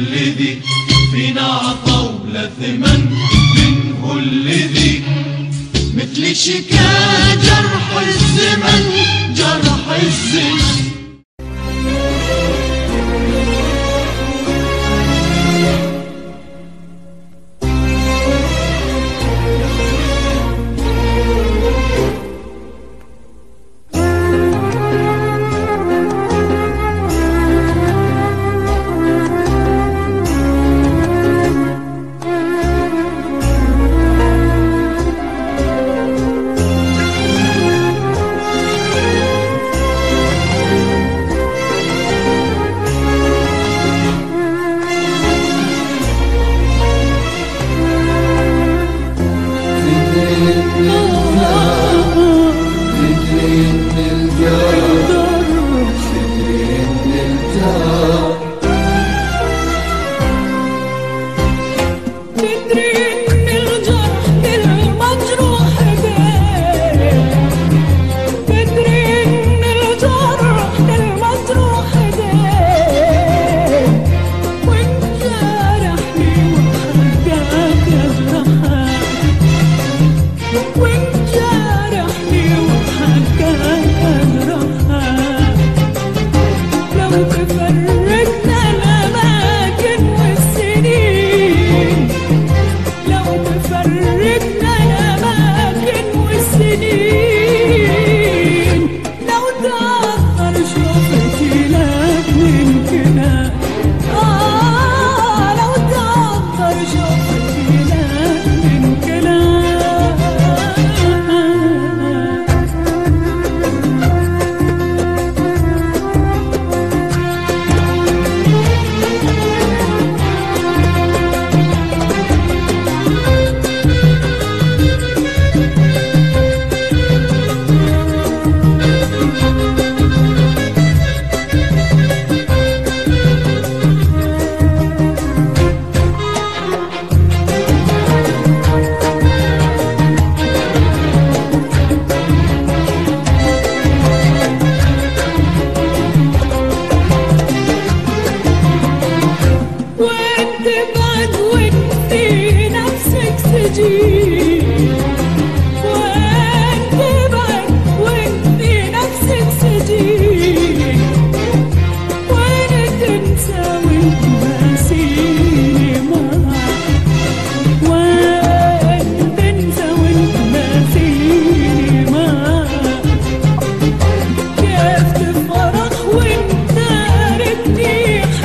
الذي فينا عطا ولا ثمن منه الذي مثل شكا جرح الزمن جرح الزمن تدري ان الجرح المجروح ده تدري ان الجرح المجروح ده وانت جرحني وحرقك الرحال وانت جرحني وحرقك الرحال لو تفرقنا الأماكن والسنين لو تفرقنا الأماكن والسنين لو تأخر شوفتي لك من كده آه لو تأخر شوفتي لك من كده وانت بعد وانت نفسك سجين وانت بعد وانت نفسك سجين وانا تنسى وانت ناسيني معاك وانت تنسى وانت ناسيني معاك كيف تفرح وانت تاركني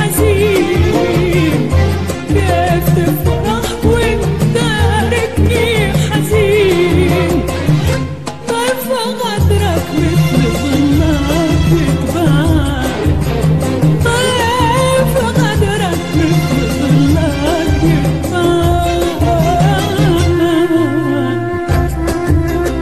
حزين كيف تفرح وانت تاركني حزين طيف غدرك مثل ظلات يتباع طيف غدرك مثل ظلات يتباع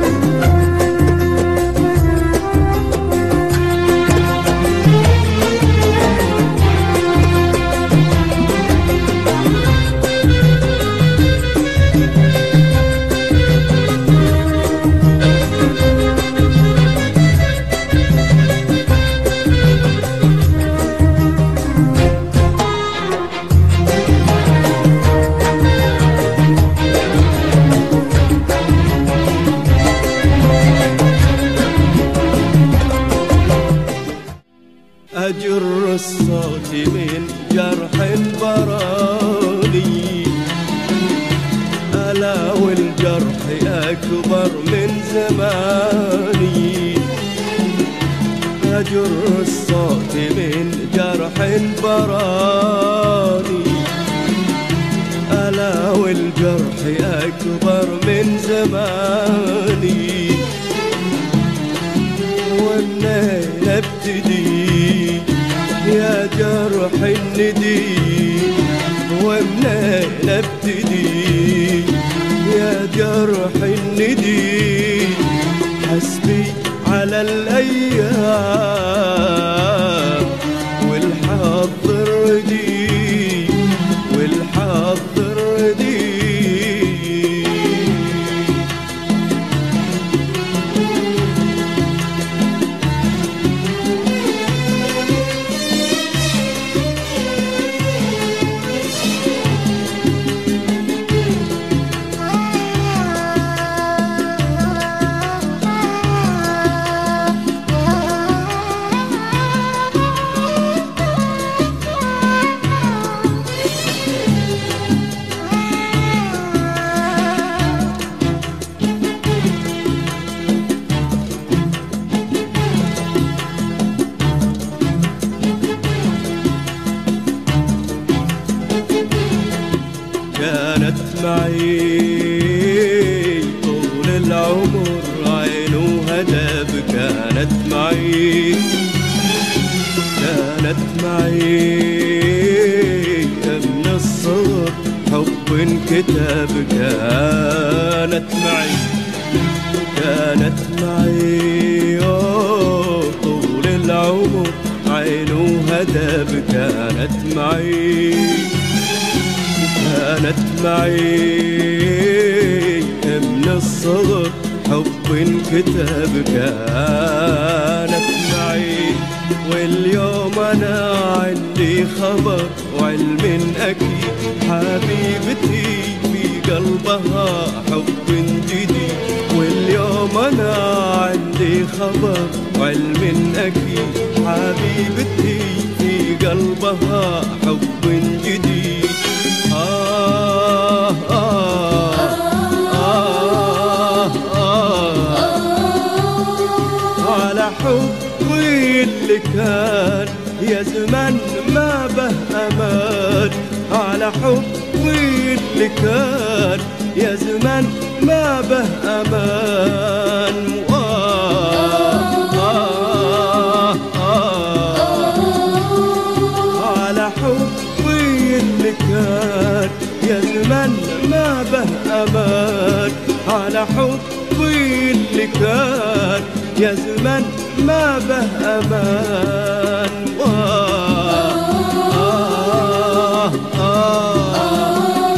أجر الصوت من جرح براني ألا والجرح أكبر من زماني أجر الصوت من جرح براني ألا والجرح أكبر من زماني ومنين ابتدي يا جرح الندي ومنين ابتدي يا جرح الندي حسبي على الايام والحظ ردي والحظ ردي معي طول العمر عين وهدف كانت معي كانت معي من الصغر حب انكتب كانت معي كانت معي أوه، طول العمر عين وهدف كانت معي كانت معي من الصغر حب انكتب كانت معي واليوم انا عندي خبر وعلم اكيد حبيبتي في قلبها حب جديد واليوم انا عندي خبر وعلم اكيد حبيبتي في قلبها حب جديد آه آه آه آه على حبي اللي كان يا زمان ما به أمان على حبي اللي كان يا زمان ما به أمان آه آه آه على حبي اللي كان يا زمان ما به امان على حبي اللي كان يا زمان ما به امان آه آه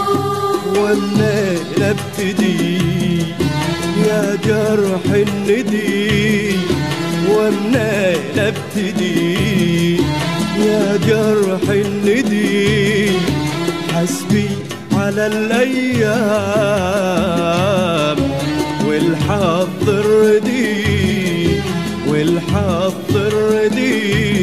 والليل ابتدي يا جرح الندي والليل ابتدي يا جرح الندي حسبي على الايام والحظ الردي والحظ الردي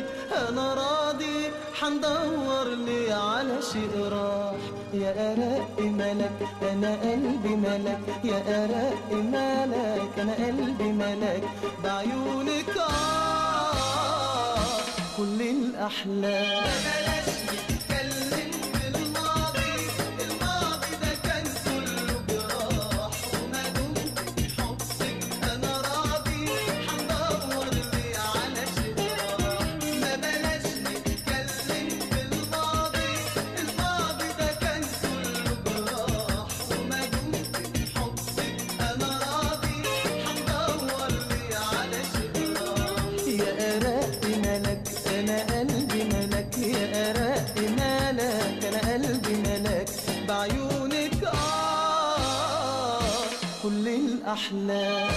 انا راضي حندور لي على شيء راح يا أرق ملك أنا قلبي ملك يا أرق ملك أنا قلبي ملك بعيونك آه كل الأحلام بلاش نتكلم بالماضي الماضي ده كان كله جراح وما دمت بحبك أنا راضي حندور لي على شراح ما بلاش نتكلم بالماضي الماضي ده كان كله جراح وما دمت بحبك أنا راضي حندور لي على شراح يا أرق ملك أنا قلبي ملك يا أرق ملك أنا قلبي ملك بعيونك آه كل الأحلام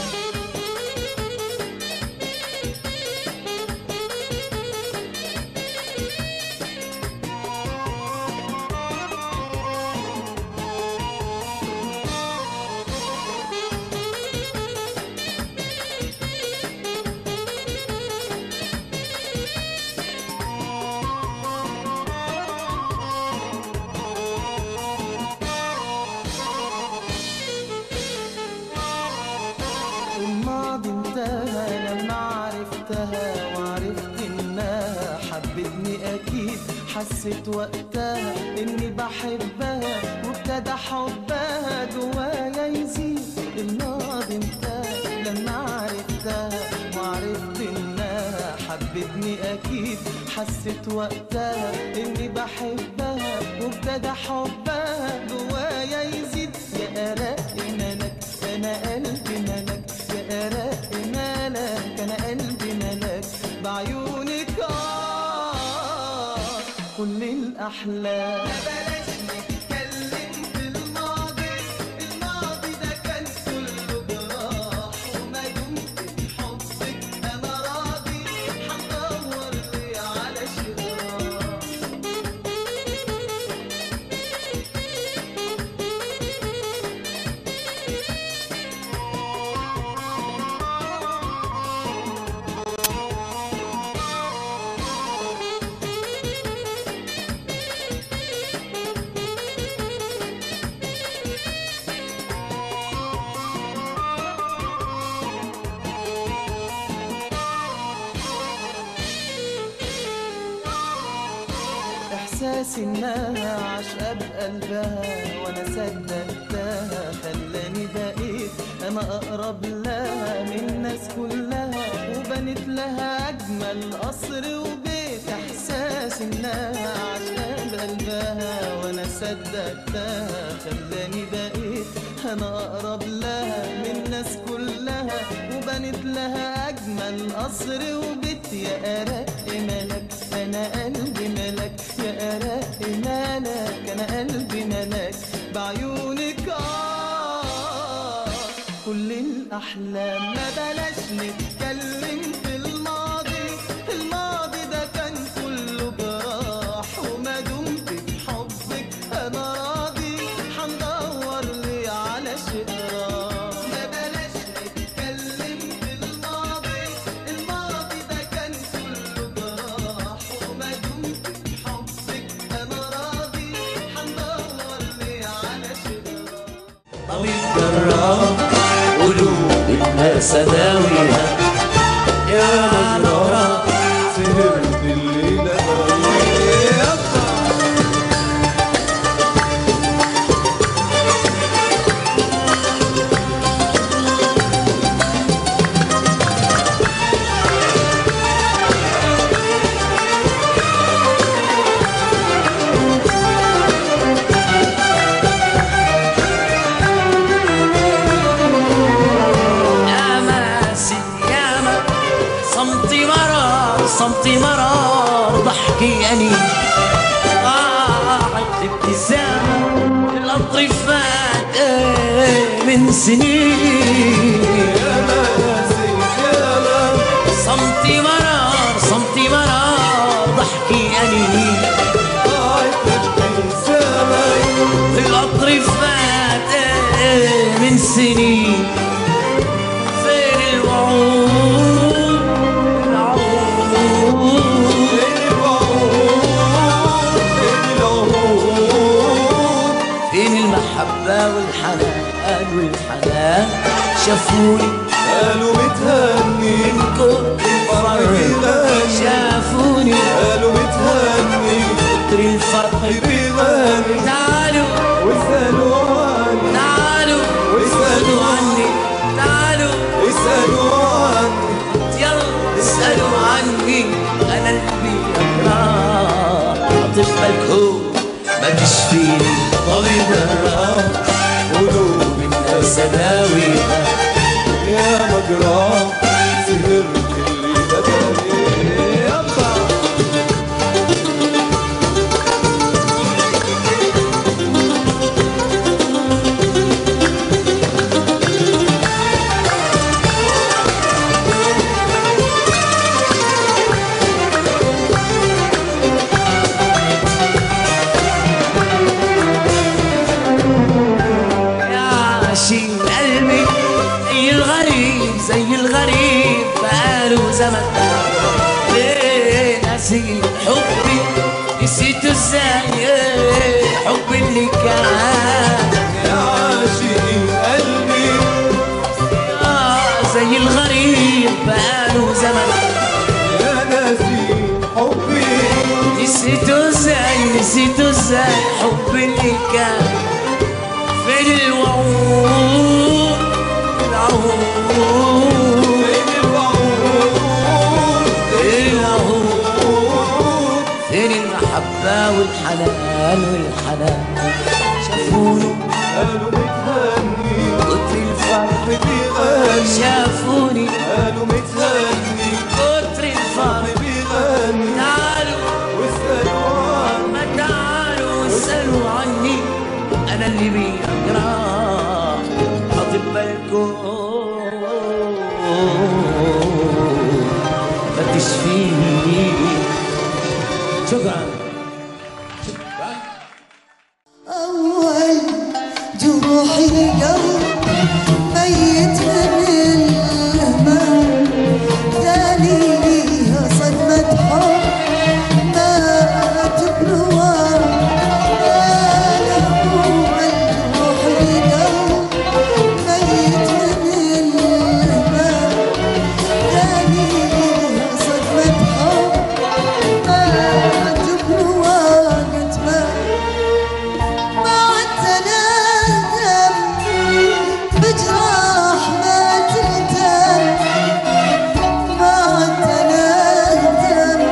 الماضي انتهى لما عرفتها وعرفت انها حبتني اكيد حسيت وقتها اني بحبها وابتدى حبها جوايا يزيد الماضي انتهى لما عرفتها وعرفت انها حبتني اكيد حسيت وقتها اني بحبها وابتدى حبها جوايا يزيد يا ارق ملك انا قلبي ملك يا ارق ملك انا قلبي ملك بعيونك آه كل الاحلام بلاش نتكلم في الماضي الماضي ده كان كله جراح وما دمت بحبك انا راضي حندور لي على شراح احساسي انها عشقة بقلبها وانا صدقتها خلاني بقيت انا اقرب لها من الناس كلها وبنت لها اجمل قصر وبيت احساسي انها عشقة بقلبها وانا صدقتها خلاني بقيت انا اقرب لها من الناس كلها وبنت لها اجمل قصر وبيت يا ارق ملك انا قلبي ملك يا ارق ملك انا قلبي ملك بعيونك آه كل الاحلام ما بلاش نتكلم في الماضي الماضي ده كان كله جراح وما دمت بحبك انا راضي حندور لي على شيء راح ما بلاش نتكلم في الماضي الماضي ده كان كله جراح وما دمت بحبك انا راضي حندور لي على شيء راح طبيب جراح قلوب الناس داويها يا نورا سهرت الليلة يا ما سيدي يا ما صمتي مرار صمتي مرار ضحكي أني ضاعت ابتسامة القطر فات من سنين صمتي مرار صمتي مرار ضحكي أني في القطر فات من سنين فين الوعود العود شافوني قالوا متهني من كتر الفرح بيغني. شافوني قالوا متهني كتر الفرح بيغني تعالوا واسألوا عني تعالوا واسألوا اسألوا عني تعالوا اسألوا عني يلا اسألوا عني أنا قلبي أمراض أطفالك هو ما تشفيني طبيب الراس قلوب الناس أداويها يا مجرى سهرت اللي بدأني يلا يا عاشق قلبي زي الغريب زي الغريب بقاله زمن ليه نسيت حبي نسيته ازاي حبي اللي كان يا عاشقي قلبي آه زي الغريب بقاله زمن يا نسيم حبي نسيته ازاي نسيته ازاي حبي اللي كان فين الوعود العهود فين الوعود فين العهود فين المحبة والحنان والحنان شافوني قالوا متهني كتر الفرح بيغني شافوني قالوا متهني كتر الفرح بيغني تعالوا واسألوا عني ما تعالوا اسألوا عني أنا اللي بي أجراح أطباء ما تشفيني شكرا أول جروح القلب ميت من الهمام ثانيها صدمة حب مات بنوار أول جروح القلب ميت من الهمام ثانيها صدمة حب مات بنوار مات مع التندم بجراح ما تلتم مع التندم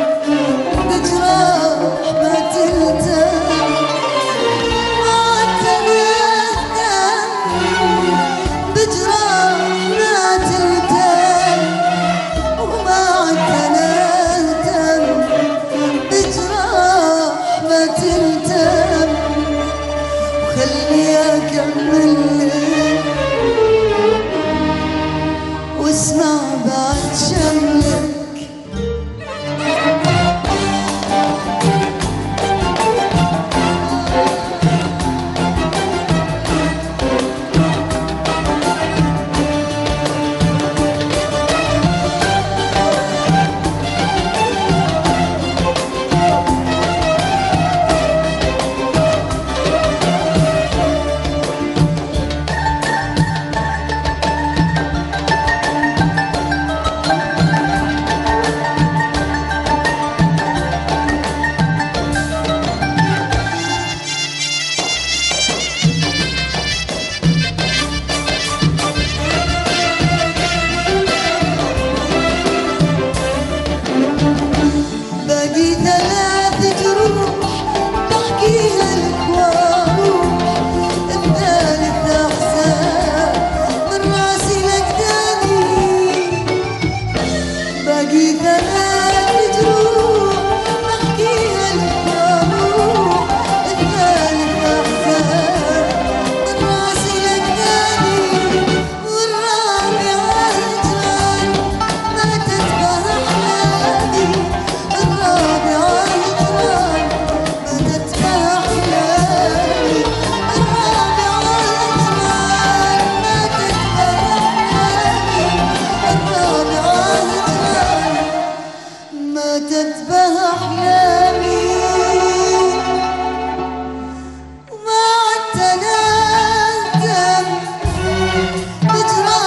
بجراح ما تلتم مع التندم بجراح ما تلتم ومع التندم بجراح ما تلتم وخلني اكمل لك واسمع بعد شملك باقي ثلاث جروح بحكيها لك واروح الثالث احسن من راسي لقدامي باقي ثلاث جروح بحكيها لك واروح الثالث احسن من راسي لقدامي والرابع الجران ما تتبه احلامي الرابع الجران ما تتبه احلامي الرابع الجران ما تتبه احلامي الرابع الجران ما تتبه احلامي ومع التندم بجراح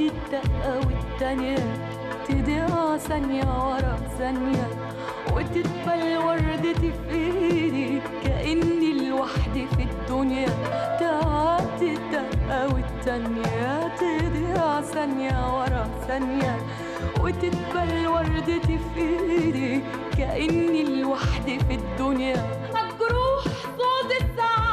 الدقة والتانية تضيع ثانية ورا ثانية وتتبل وردتي في ايدي كأني لوحدي في الدنيا تعدي الدقة والتانية تضيع ثانية ورا ثانية وتتبل وردتي في ايدي كأني لوحدي في الدنيا مجروح صوت الساعات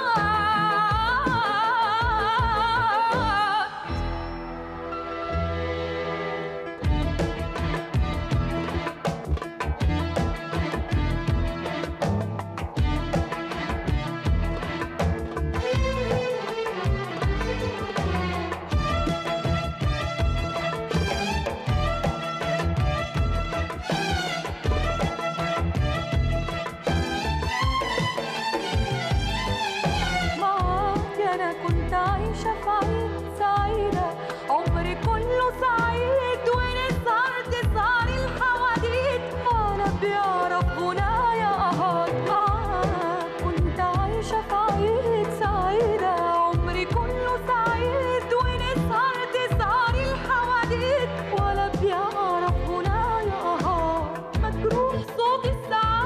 معاك انا كنت عايشة في عيد سعيدة عمري كله سعيد ونسهر تسهر الحواديت ولا بيعرف غنايا اهات معاك كنت عايشة في عيد سعيدة عمري كله سعيد ونسهر تسهر الحواديت ولا بيعرف غنايا اهات مجروح صوت الساعات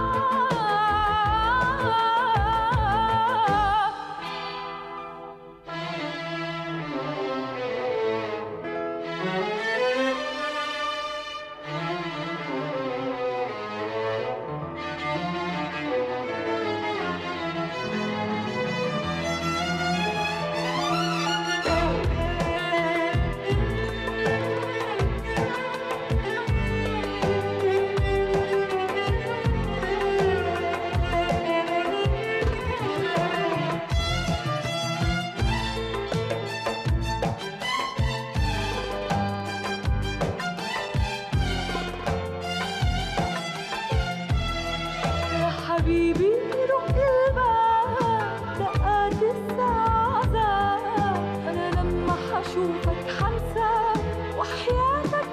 يا حبيبي روح الباب دقات الساعة أنا لما حشوفك حنساك وحياتك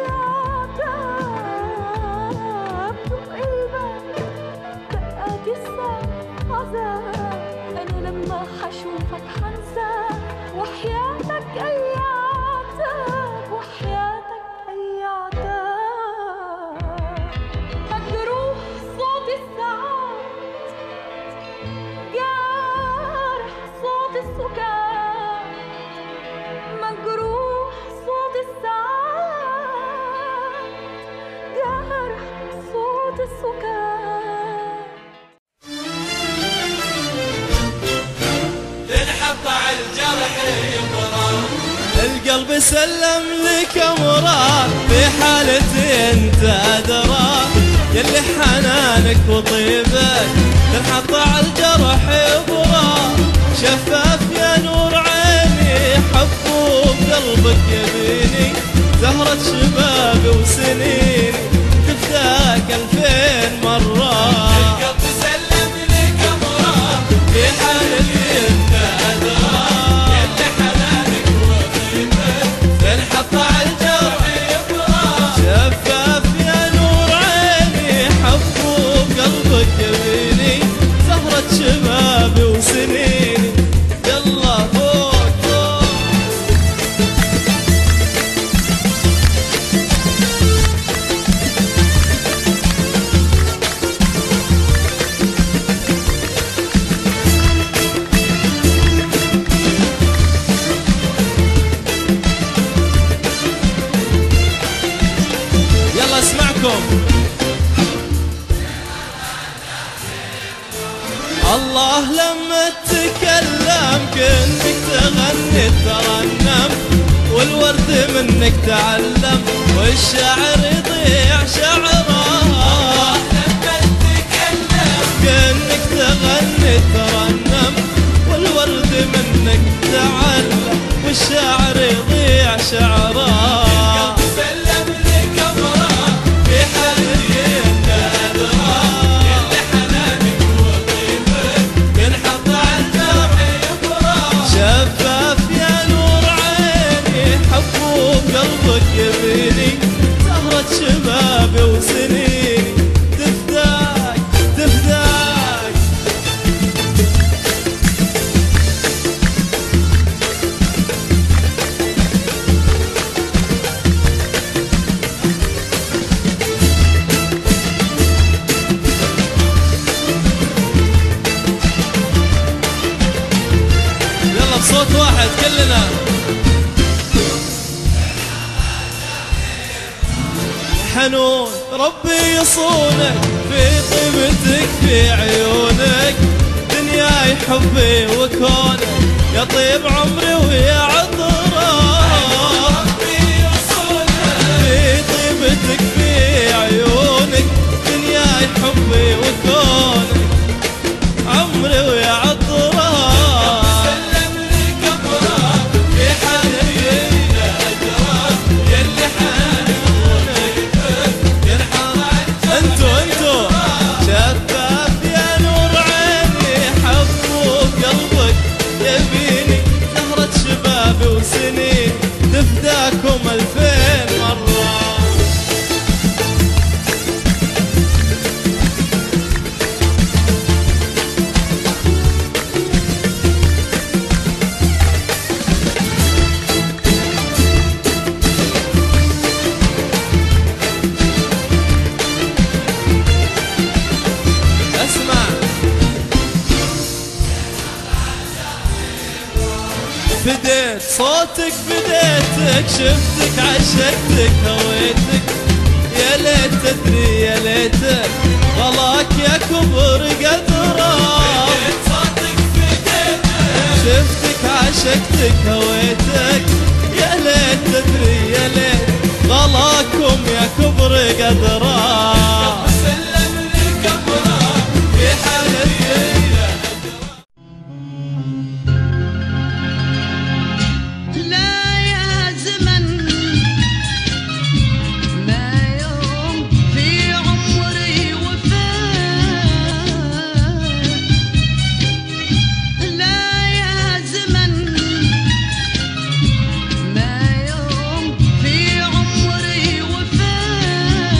العتاب دق الباب دقات الساعة أنا لما حشوفك حنساك وحياتك أي عتاب وحياتك أي عتاب مجروح صوت الساعات جارح صوت السكات مجروح صوت الساعات جارح صوت السكات تنحط على الجرح يبرى القلب سلم لك امراض في حالتي انت ادرى يلي حنانك وطيبك تنحط على الجرح يبرى شفاف يا نور عيني حب بقلبك يبيني زهرة شبابي وسنيني تفداك الفين مرة القلب سلم لك امراض في حالتي انت ادرى يلي حنانك وطيبك تنحط على الجرح يبرى شفاف يا نور عيني حب قلبك يبيني زهرة شبابي وسنيني يلا فوق فوق يلا اسمعكم الله لما تتكلم كأنك تغني ترنم والورد منك تعلم والشعر يضيع شعره لما تتكلم كأنك تغني ترنم والورد منك تعلم والشعر يضيع شعره القلب سلم لك امراض في حالتي انت ادرى يلي حنانك وطيبك ينحط على الجرح يبرى شفاف يا نور عيني حب قلبك يبيني زهرة شبابي وسنيني تفداك تفداك بصوت واحد كلنا حنون ربي يصونك في طيبتك في عيونك دنياي حبي وكونك يا طيب عمري ويا عطرك في طيبتك في عيونك دنياي حبي وكونك عمري ويا عطرك سلم لي قبرك في حنينه اجرك يلي حنونك ينحر انتو انتو شفاف يا نور عيني حبوب قلبك يبيني زهرة شبابي وسنين تفداكم الفين مرة اسمع فديت صوتك فديتك شفتك عشقتك هويتك يا ليت تدري يا ليتك غلاك يا كبر قدرك صوتك في دينك شفتك عشقتك هويتك يا ليت تدري يا ليت غلاكم يا كبر قدرك سلم لي قبرك في حنينه لا يا زمن ما يوم في عمري وفاء لا يا زمن ما يوم في عمري وفاء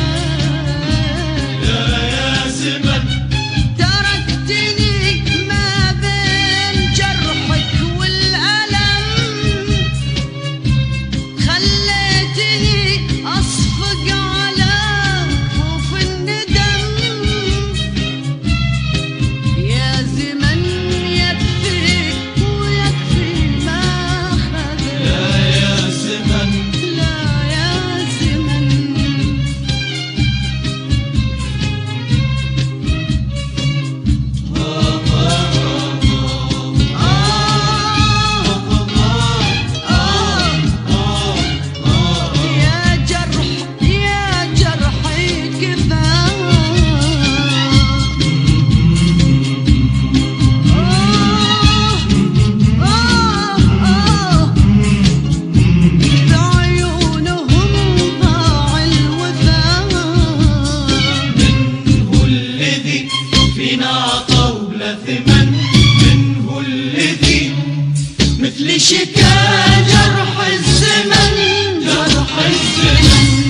يا زمن تركتني ما بين جرحك والألم خليتني أصفق على كفوف الندم يا زمن يكفي ويكفي ما خذ يا زمن لا يا زمن يا جرح يا جرحي كفاية بعيونهم ضاع الوفاء منه الذي فينا طول ثمن منه الذي مثل شكا جرح الزمن جرح الزمن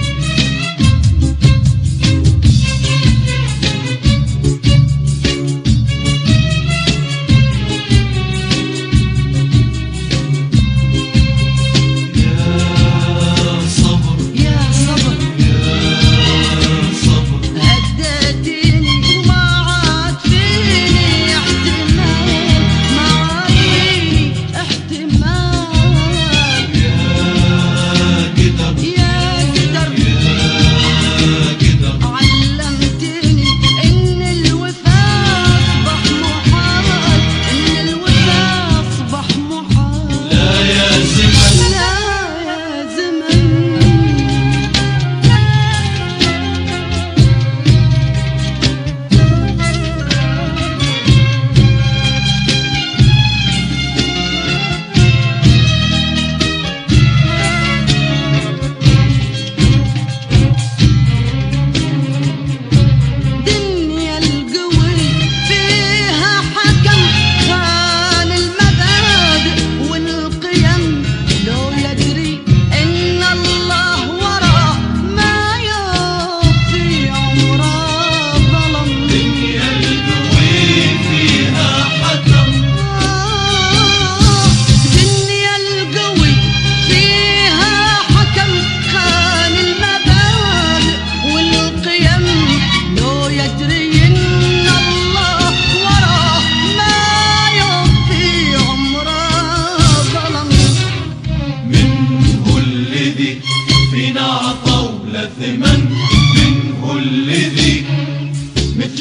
لا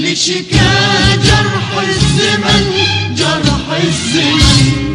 مثل شكا جرح الزمن جرح الزمن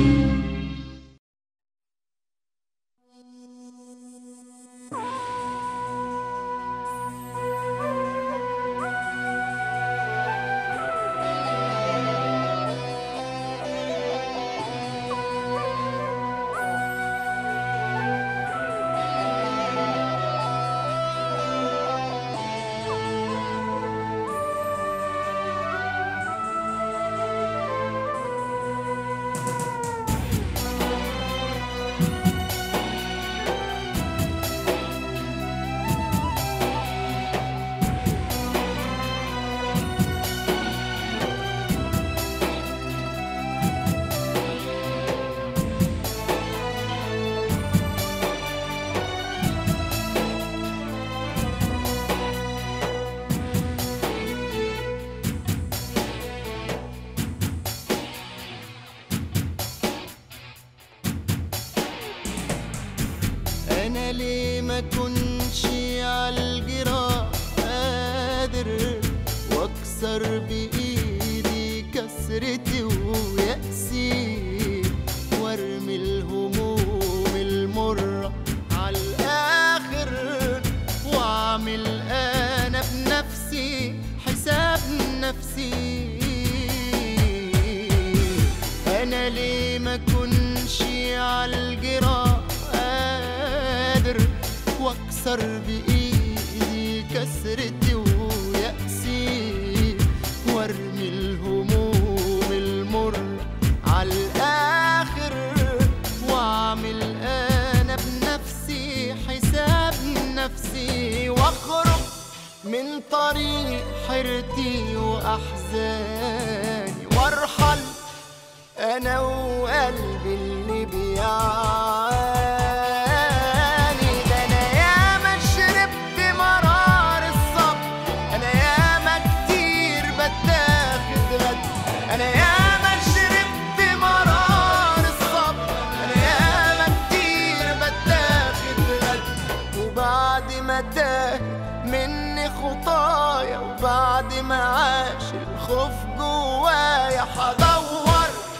انا ليه ما كنش عالجراح قادر واكسر بايدي كسرتي ويأسي وارمي الهموم المرة عالاخر واعمل انا بنفسي حساب نفسي انا ليه ما كنش عالجراح قادر واكسر بايدي كسرتي ويأسي وارمي الهموم المر عالاخر واعمل انا بنفسي حساب نفسي واخرج من طريق حيرتي واحزاني وارحل انا وقلبي اللي بيعاني ده انا ياما شربت مرار الصبر انا ياما كتير بتاخد غد انا ياما شربت مرار الصبر انا ياما كتير بتاخد غد وبعد ما تاه مني خطايا وبعد ما عاش الخوف جوايا حدور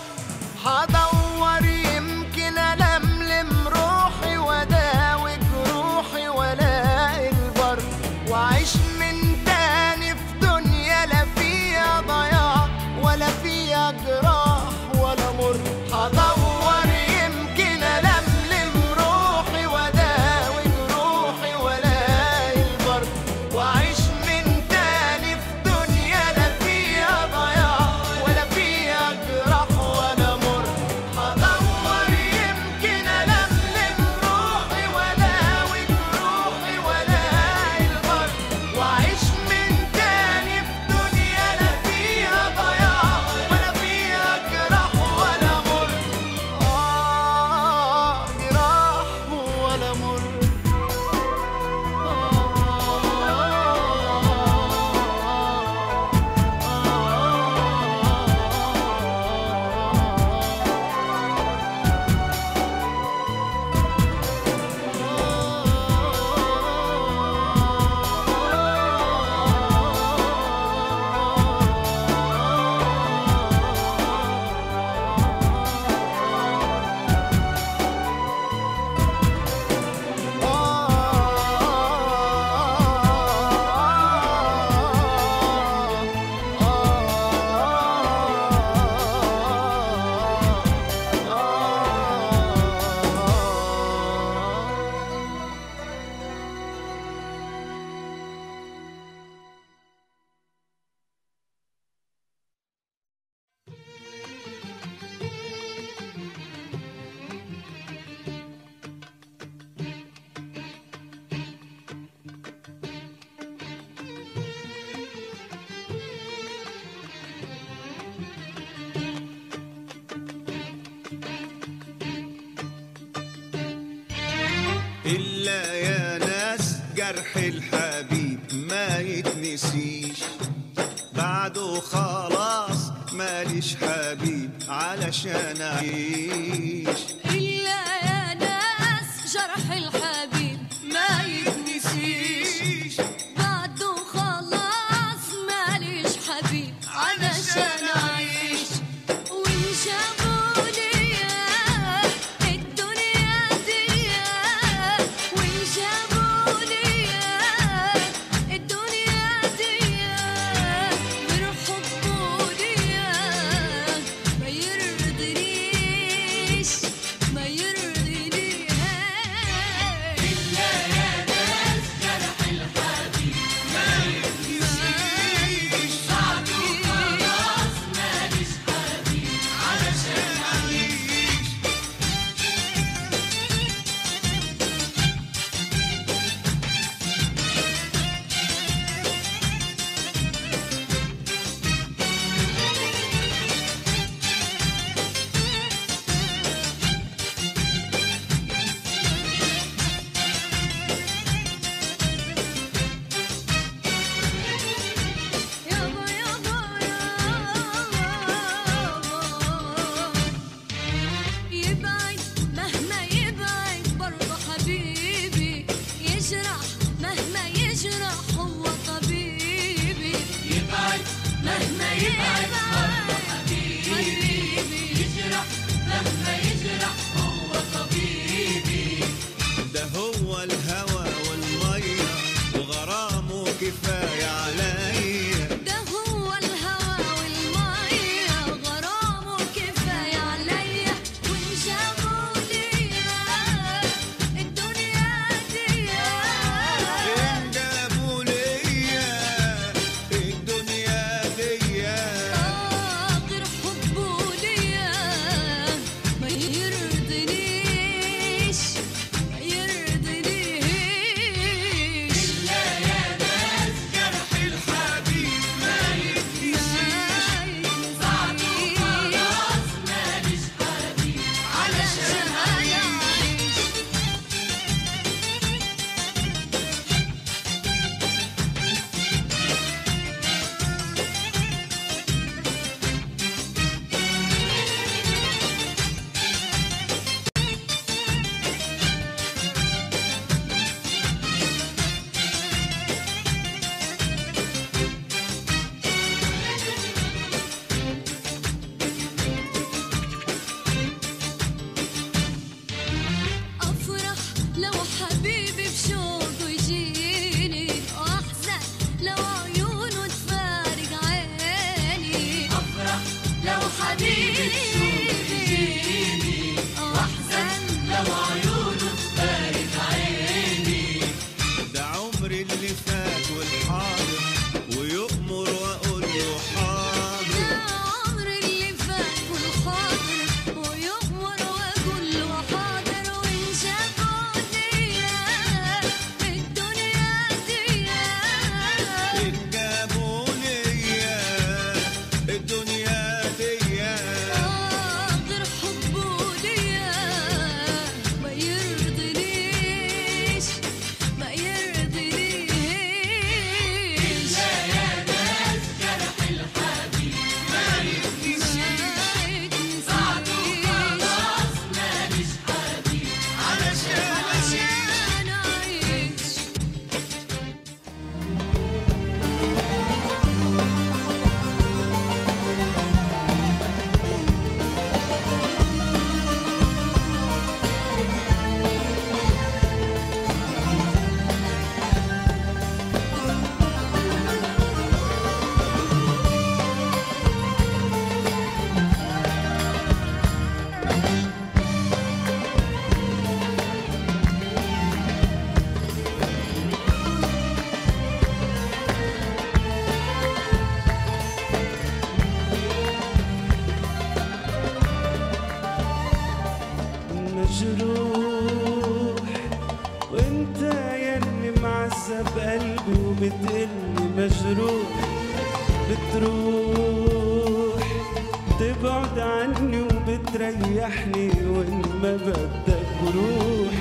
حدور يمكن ألملم روحي وأداوي جروحي وألاقي البر وأعيش من تاني في دنيا لا فيها ضياع ولا فيها جراح ولا مر هدور يمكن ألملم روحي وأداوي جروحي وألاقي البر وأعيش من تاني في دنيا لا فيها ضياع ولا فيها جراح ولا مر هدور يمكن ألملم روحي وأداوي جروحي وألاقي البر وأعيش من تاني في دنيا لا فيها ضياع ولا فيها جراح ولا مر آه جراح ولا مر إلا يا ناس جرح الحبيب ما يتنسيش بعده خلاص ماليش حبيب علشان أعيش إلا يا ناس جرح الحبيب ما يتنسيش بعده خلاص ماليش حبيب علشان أعيش وانشغلوا ليا الدنيا دي وانشغلوا ليا الدنيا دي غير حبه ليا ما يرضينيش ما يرضينيش يابا يابا يابا يبعد مهما يبعد برضه حبيبي يجرح مهما يجرح هو طبيبي يبعد مهما يبعد برضه حبيبي يجرح مهما يجرح هو طبيبي ده هو الهوى والمية وغرامه كفاية عليا ده هو الهوى والمية غرامه كفاية عليا وانشغلوا ليا الدنيا دي إن جابوا ليا الدنيا دي غير حبه ليا ما يرضينيش ما يرضينيش الحبيب ما علشان أعيش أفرح لو حبيبي بشوقه يجيني وأحزن لو عيونه تفارق عيني أفرح لو حبيبي بشوقه يجيني وأحزن لو عيونه تفارق عيني ده عمري اللي فات والحاضر ويؤمر واقول له حاضر ده عمري اللي فات والحاضر ويؤمر وأقول له حاضر وانشغل ليا الدنيا دي إن جابوا ليا الدنيا دي غير حبه ليا ما يرضينيش ما يرضينيش علشان أعيش مجروح وانت يلي معذب قلبي وبتقلي مجروح بتروح تبعد عني وبتريحني وان ما بدك روح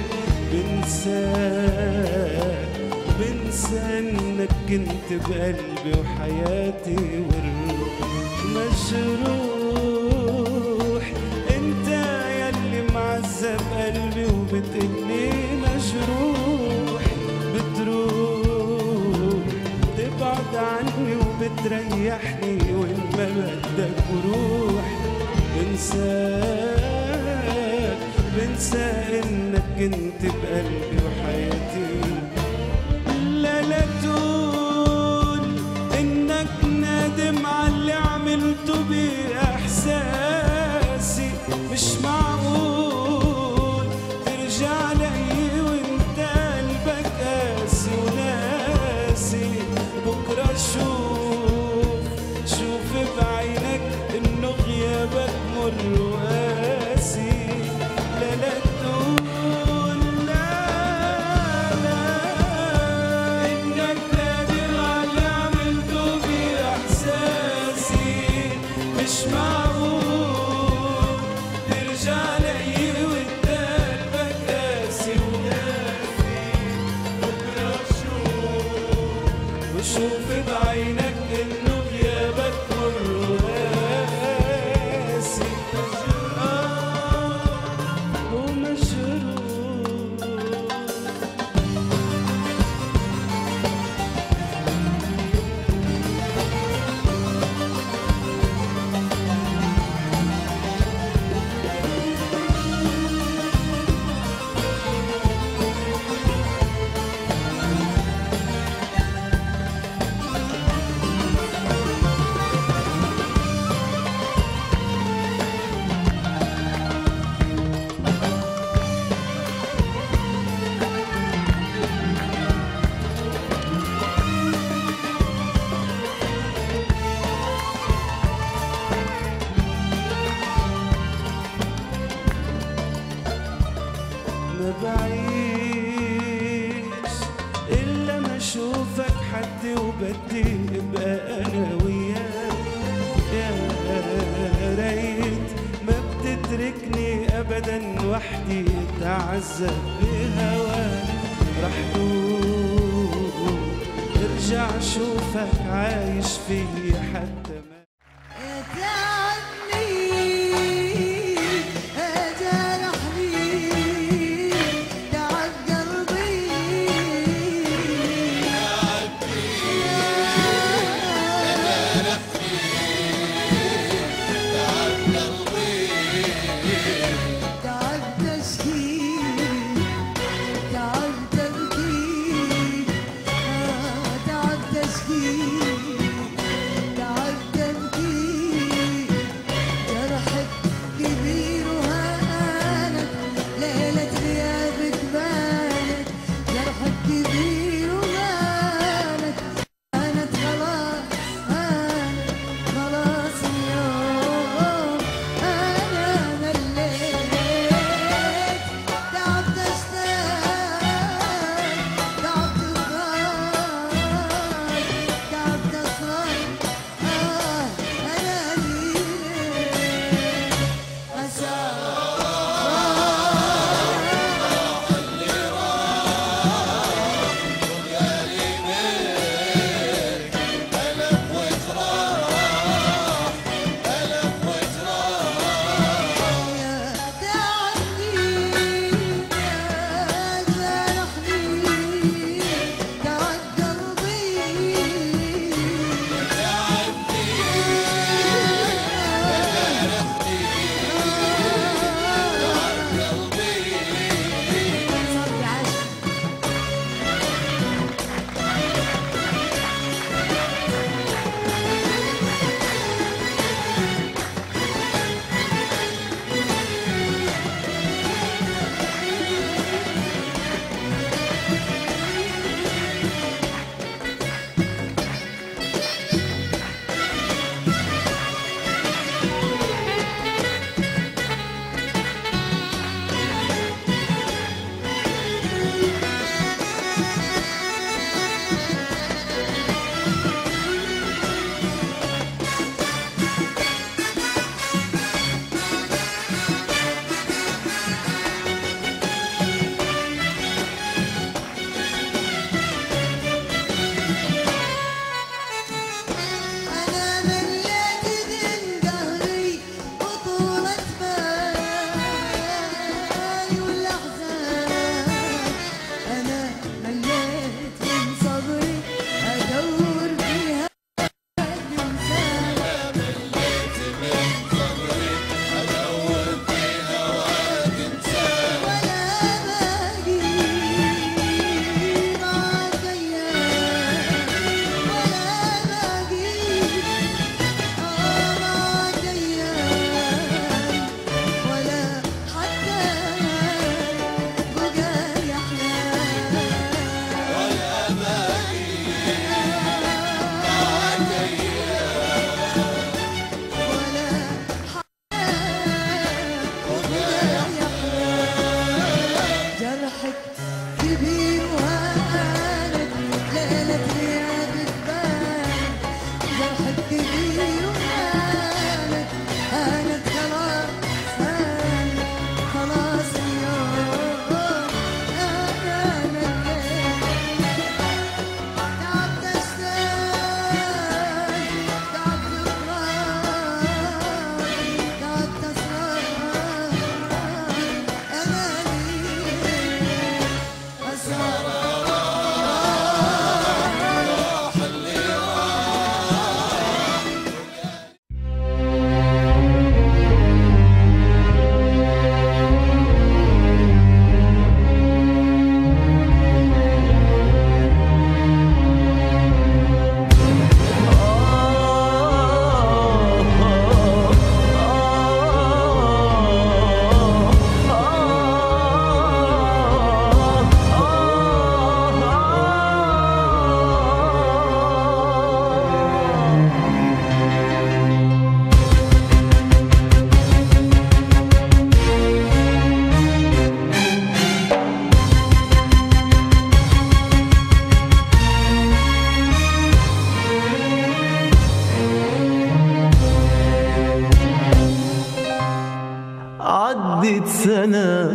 بنساك بنسى انك كنت بقلبي وحياتي والروح مجروح انت يلي معذب قلبي وبتقلي مجروح بتروح تبعد عني وبتريحني وان ما بدك وروح بنساك بنسى انك كنت بقلبي وحياتي لا لا تقول انك نادم على اللي عملته باحساسي مش معقول ترجع لي وانت قلبك قاسي وناسي بكره شوف شوف بعينك انه غيابك مر وقاسي لا لا تقول لا لا انك نادر على اللي عملته باحساسي مش معقول ترجع لي وانت قلبك قاسي وناسي بكره شوف وشوف بعينك انه غيابك مر وقاسي آه ومجروح ما بعيش إلا ما أشوفك حد وبدي أبقى أنا وياك يا ريت ما بتتركني أبدا وحدي أتعذب بهواك رح دوب ارجع شوفك عايش فيي حتى ما تعبني جرحني تعب قلبي تعب تشكيل تعب تبكي تعب تشكيل تعب سنة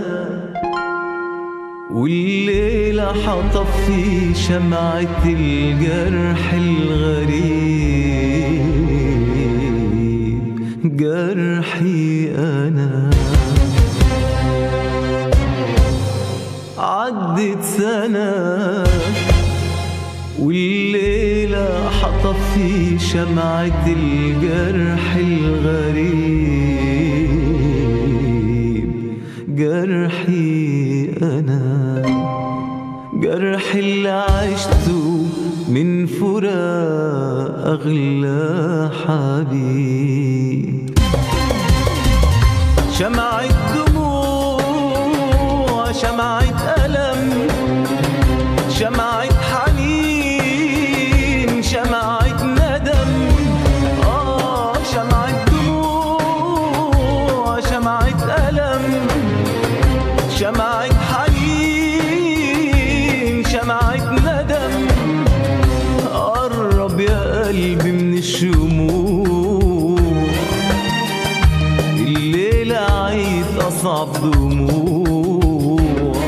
والليلة حطف في شمعة الجرح الغريب جرحي أنا عدت سنة والليلة حطف في شمعة الجرح الغريب جرحي أنا جرح اللي عشته من فراق أغلى حبيب شمعة دموع شمعة ألم شمعة حنين شمعة ندم آه شمعة دموع شمعة ألم شمعة حنين شمعة ندم قرب يا قلبي من الشموع الليلة عيد أصعب دموع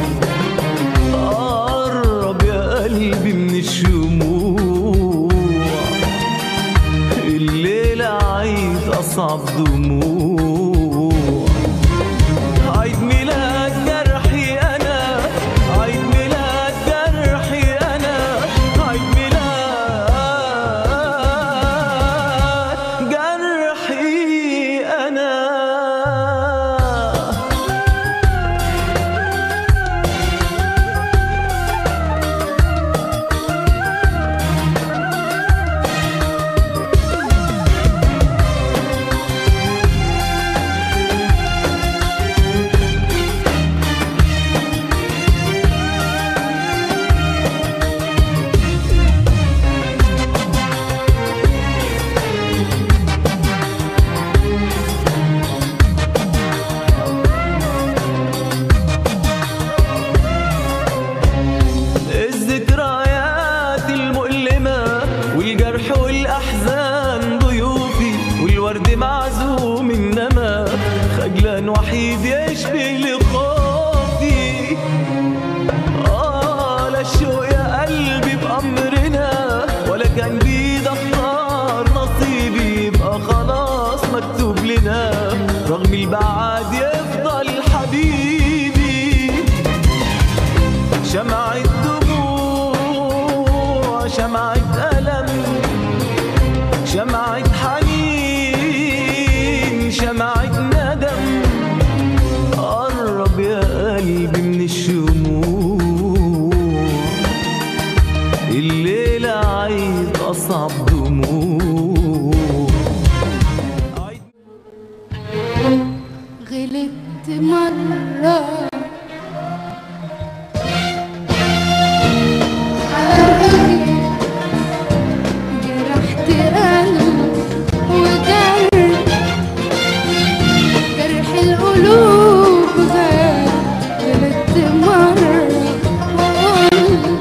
قرب يا قلبي من الشموع الليلة عيد أصعب دموع عيد ميلاد جرحي أنا عيد ميلاد جرحي أنا عيد ميلاد جرحي أنا الذكريات المؤلمة والجرح والأحزان ضيوفي والورد معزوم إنما خجلان وحيد يشبه لخوفي آه لا الشوق يا قلبي بأمرنا ولا كان بيد أختار نصيبي يبقى خلاص مكتوب لنا رغم البعاد يفضل حبيبي شمعة دموع شمعة ألم شمعة حنين شمعة ندم قرب يا قلبي من الشموع الليلة عيد أصعب دموع غلطت مرة جرحت قلب وجرح جرح القلوب غير غلطت مرة وقلت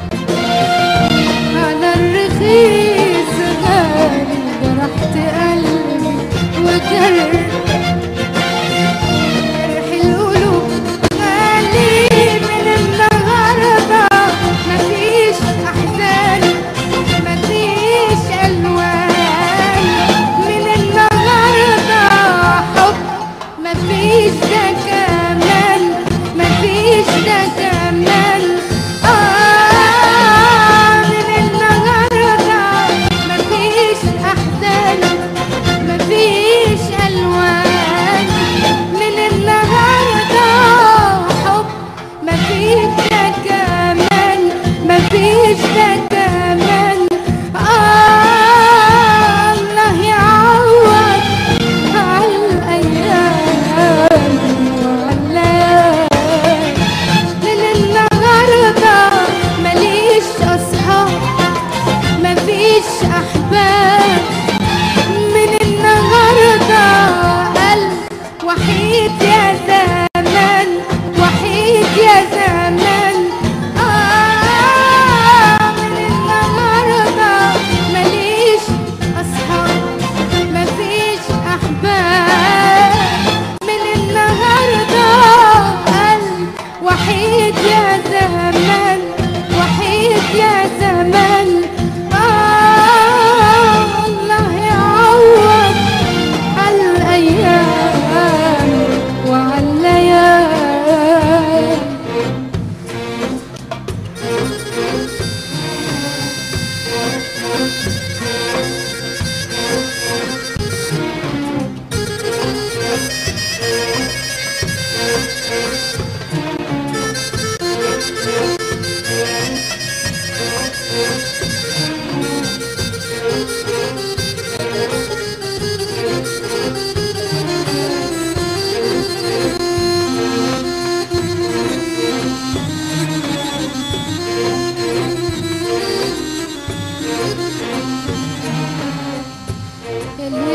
على الرخيص غالي جرحت قلبي وجرح جرح القلوب غالي من النهارده مفيش احزان مفيش الوان من النهارده حب مفيش ده كمان مفيش ده كمان آه من النهارده مفيش احزان مفيش الوان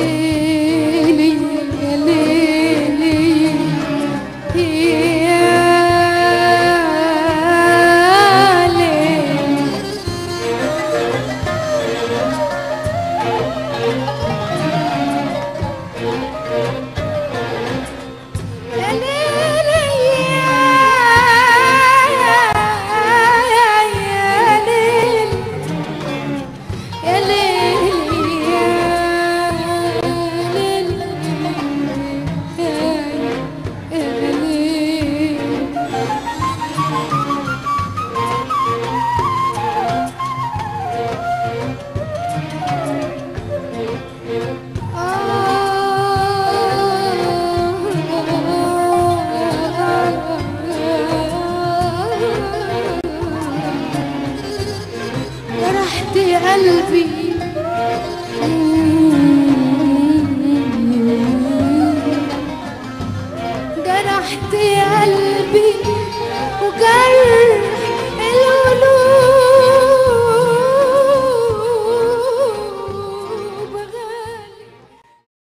ليه